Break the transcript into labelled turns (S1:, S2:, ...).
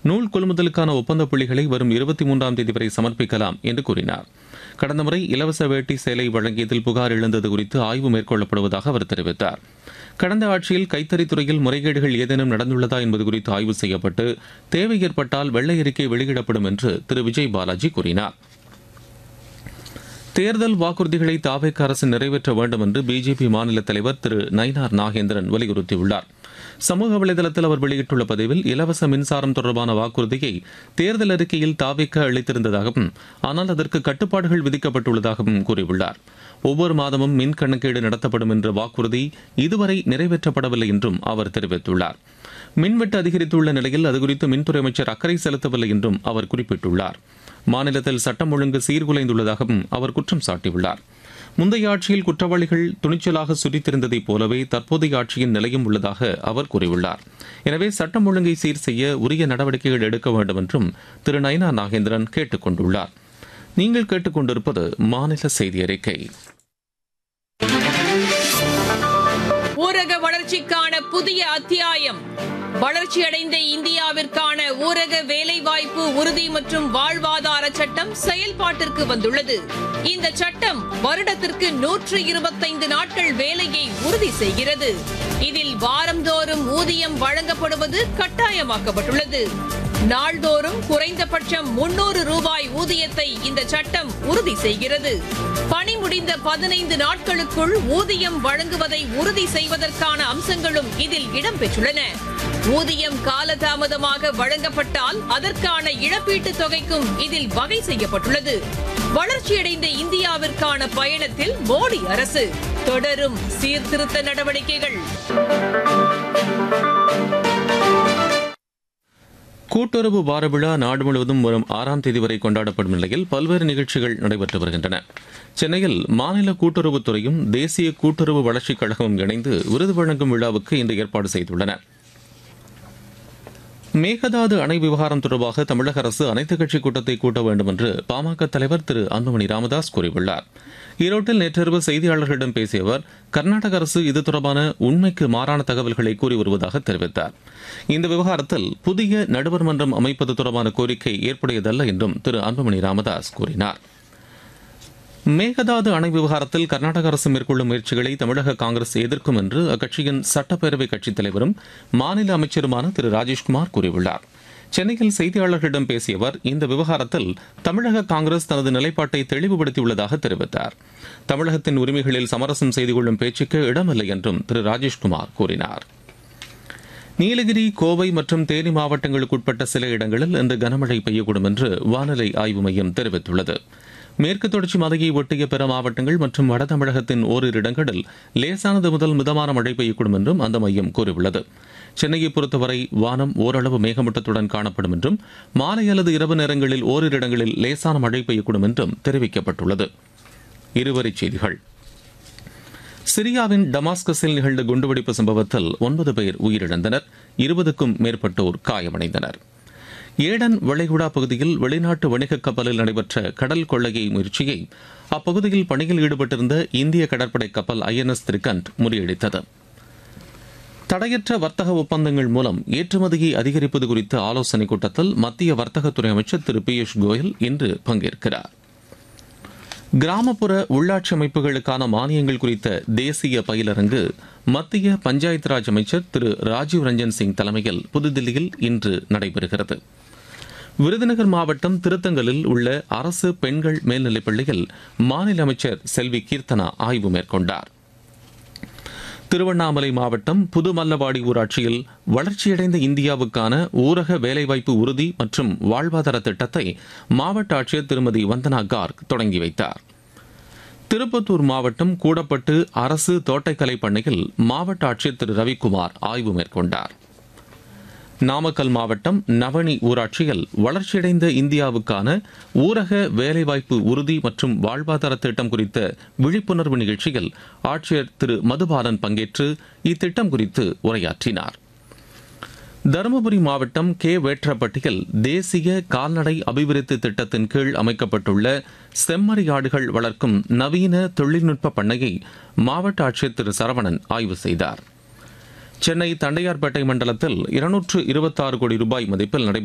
S1: நூல் கொள்முதலுக்கான ஒப்பந்த புள்ளிகளை வரும் இருபத்தி மூன்றாம் தேதி வரை சமர்ப்பிக்கலாம் என்று கூறினார் கடந்த முறை இலவச வேட்டி சேலை வழங்கியதில் புகார் எழுந்தது குறித்து ஆய்வு மேற்கொள்ளப்படுவதாக அவர் தெரிவித்தார் கடந்த ஆட்சியில் கைத்தறித்துறையில் முறைகேடுகள் ஏதேனும் நடந்துள்ளதா என்பது குறித்து ஆய்வு செய்யப்பட்டு தேவை ஏற்பட்டால் வெள்ளை அறிக்கை வெளியிடப்படும் என்று திரு விஜய் பாலாஜி கூறினார் தேர்தல் வாக்குறுதிகளை தாவேக்க அரசு நிறைவேற்ற வேண்டும் என்று பிஜேபி மாநில தலைவர் திரு நயினார் நாகேந்திரன் வலியுறுத்தியுள்ளார் சமூக வலைதளத்தில் அவர் வெளியிட்டுள்ள பதிவில் இலவச மின்சாரம் தொடர்பான வாக்குறுதியை தேர்தல் அறிக்கையில் தாவேக்க அளித்திருந்ததாகவும் ஆனால் அதற்கு கட்டுப்பாடுகள் விதிக்கப்பட்டுள்ளதாகவும் கூறியுள்ளார் ஒவ்வொரு மாதமும் மின் கணக்கீடு நடத்தப்படும் என்ற வாக்குறுதி இதுவரை நிறைவேற்றப்படவில்லை என்றும் அவர் தெரிவித்துள்ளார் மின்வெட்டு அதிகரித்துள்ள நிலையில் அதுகுறித்து மின்துறை அமைச்சர் அக்கறை செலுத்தவில்லை என்றும் அவர் குறிப்பிட்டுள்ளார் மாநிலத்தில் சட்டம் ஒழுங்கு சீர்குலைந்துள்ளதாகவும் அவர் குற்றம் சாட்டியுள்ளார் முந்தைய ஆட்சியில் குற்றவாளிகள் துணிச்சலாக சுரித்திருந்ததைப் போலவே தற்போதைய ஆட்சியின் நிலையும் உள்ளதாக அவர் கூறியுள்ளார் எனவே சட்டம் ஒழுங்கை சீர் செய்ய உரிய நடவடிக்கைகள் எடுக்க வேண்டும் என்றும் திரு நயனா நாகேந்திரன் கேட்டுக் கொண்டுள்ளார் நீங்கள் கேட்டுக்கொண்டிருப்பது மாநில செய்தி அறிக்கை
S2: ஊரக வளர்ச்சிக்கான புதிய அத்தியாயம் வளர்ச்சியடைந்த இந்தியாவிற்கான ஊரக வேலைவாய்ப்பு உறுதி மற்றும் வாழ்வாதார சட்டம் செயல்பாட்டிற்கு வந்துள்ளது இந்த சட்டம் வருடத்திற்கு நூற்று இருபத்தைந்து நாட்கள் வேலையை உறுதி செய்கிறது இதில் வாரந்தோறும் ஊதியம் வழங்கப்படுவது கட்டாயமாக்கப்பட்டுள்ளது நாள்தோறும் குறைந்தபட்சம் முன்னூறு ரூபாய் ஊதியத்தை இந்த சட்டம் உறுதி செய்கிறது பணி முடிந்த பதினைந்து நாட்களுக்குள் ஊதியம் வழங்குவதை உறுதி செய்வதற்கான அம்சங்களும் இதில் இடம்பெற்றுள்ளன ஊதியம் காலதாமதமாக வழங்கப்பட்டால் அதற்கான இழப்பீட்டுத் தொகைக்கும் இதில் வகை செய்யப்பட்டுள்ளது வளர்ச்சியடைந்த இந்தியாவிற்கான பயணத்தில் மோடி அரசு தொடரும் சீர்திருத்த நடவடிக்கைகள்
S1: கூட்டுறவு வார விழா நாடு முழுவதும் வரும் ஆறாம் தேதி வரை கொண்டாடப்படும் நிலையில் பல்வேறு நிகழ்ச்சிகள் நடைபெற்று வருகின்றன சென்னையில் மாநில கூட்டுறவுத்துறையும் தேசிய கூட்டுறவு வளர்ச்சிக் கழகமும் இணைந்து விருது வழங்கும் விழாவுக்கு இன்று ஏற்பாடு செய்துள்ளன மேகதாது அணை விவகாரம் தொடர்பாக தமிழக அரசு அனைத்துக் கட்சி கூட்டத்தை கூட்ட வேண்டும் என்று பாமக தலைவர் திரு அன்புமணி ராமதாஸ் கூறியுள்ளார் ஈரோட்டில் நேற்றிரவு செய்தியாளர்களிடம் பேசிய அவர் கர்நாடக அரசு இது தொடர்பான உண்மைக்கு மாறான தகவல்களை கூறி வருவதாக தெரிவித்தார் இந்த விவகாரத்தில் புதிய நடுவர் மன்றம் அமைப்பது தொடர்பான கோரிக்கை ஏற்புடையதல்ல என்றும் திரு அன்புமணி ராமதாஸ் கூறினார் மேகதாது அணை விவகாரத்தில் கர்நாடக அரசு மேற்கொள்ளும் முயற்சிகளை தமிழக காங்கிரஸ் எதிர்க்கும் என்று அக்கட்சியின் சட்டப்பேரவை கட்சித் தலைவரும் மாநில அமைச்சருமான திரு ராஜேஷ்குமார் கூறியுள்ளார் சென்னையில் செய்தியாளர்களிடம் பேசிய அவர் இந்த விவகாரத்தில் தமிழக காங்கிரஸ் தனது நிலைப்பாட்டை தெளிவுபடுத்தியுள்ளதாக தெரிவித்தார் தமிழகத்தின் உரிமைகளில் சமரசம் செய்து கொள்ளும் பேச்சுக்கு இடமில்லை என்றும் திரு ராஜேஷ்குமார் கூறினார் நீலகிரி கோவை மற்றும் தேனி மாவட்டங்களுக்குட்பட்ட சில இடங்களில் இன்று கனமழை பெய்யக்கூடும் என்று வானிலை ஆய்வு மையம் தெரிவித்துள்ளது மேற்கு தொடர்ச்சி மலையை ஒட்டிய பிற மாவட்டங்கள் மற்றும் வட தமிழகத்தின் ஓரிரு இடங்களில் லேசானது முதல் மிதமான மழை பெய்யக்கூடும் என்றும் அந்த மையம் கூறியுள்ளது சென்னையை பொறுத்தவரை வானம் ஓரளவு மேகமூட்டத்துடன் காணப்படும் என்றும் மாலை அல்லது இரவு நேரங்களில் ஓரிரு இடங்களில் லேசான மழை பெய்யக்கூடும் என்றும் தெரிவிக்கப்பட்டுள்ளது இருவரிச் செய்திகள் சிரியாவின் டமாஸ்கஸில் நிகழ்ந்த குண்டுவெடிப்பு சம்பவத்தில் ஒன்பது பேர் உயிரிழந்தனர் இருபதுக்கும் மேற்பட்டோர் காயமடைந்தனர் ஏடன் வளைகுடா பகுதியில் வெளிநாட்டு வணிக கப்பலில் நடைபெற்ற கடல் கொள்ளையை முயற்சியை அப்பகுதியில் பணியில் ஈடுபட்டிருந்த இந்திய கடற்படை கப்பல் ஐஎன்எஸ் திரிகண்ட் முறியடித்தது தடையற்ற வர்த்தக ஒப்பந்தங்கள் மூலம் ஏற்றுமதியை அதிகரிப்பது குறித்த ஆலோசனைக் கூட்டத்தில் மத்திய வர்த்தகத்துறை அமைச்சர் திரு பியூஷ் கோயல் இன்று பங்கேற்கிறார் கிராமப்புற உள்ளாட்சி அமைப்புகளுக்கான மானியங்கள் குறித்த தேசிய பயிலரங்கு மத்திய பஞ்சாயத்து ராஜ் அமைச்சர் திரு ராஜீவ் ரஞ்சன் சிங் தலைமையில் புதுதில்லியில் இன்று நடைபெறுகிறது விருதுநகர் மாவட்டம் திருத்தங்கலில் உள்ள அரசு பெண்கள் மேல்நிலைப் பள்ளியில் மாநில அமைச்சர் செல்வி கீர்த்தனா ஆய்வு மேற்கொண்டார் திருவண்ணாமலை மாவட்டம் புதுமல்லவாடி ஊராட்சியில் வளர்ச்சியடைந்த இந்தியாவுக்கான ஊரக வேலைவாய்ப்பு உறுதி மற்றும் வாழ்வாதார திட்டத்தை மாவட்ட ஆட்சியர் திருமதி வந்தனா கார்க் தொடங்கி வைத்தார் திருப்பத்தூர் மாவட்டம் கூடப்பட்டு அரசு தோட்டக்கலை பண்ணையில் மாவட்ட ஆட்சியர் திரு ரவிக்குமார் ஆய்வு மேற்கொண்டார் நாமக்கல் மாவட்டம் நவனி ஊராட்சியில் வளர்ச்சியடைந்த இந்தியாவுக்கான ஊரக வேலைவாய்ப்பு உறுதி மற்றும் வாழ்வாதார திட்டம் குறித்த விழிப்புணர்வு நிகழ்ச்சியில் ஆட்சியர் திரு மதுபாலன் பங்கேற்று இத்திட்டம் குறித்து உரையாற்றினார் தருமபுரி மாவட்டம் கே வேற்றப்பட்டியில் தேசிய கால்நடை அபிவிருத்தி திட்டத்தின் கீழ் அமைக்கப்பட்டுள்ள செம்மறியாடுகள் வளர்க்கும் நவீன தொழில்நுட்ப பண்ணையை மாவட்ட ஆட்சியர் திரு சரவணன் ஆய்வு செய்தார் சென்னை தண்டையார்பேட்டை மண்டலத்தில் இருநூற்று இருபத்தாறு கோடி ரூபாய் மதிப்பில் நடைபெற்ற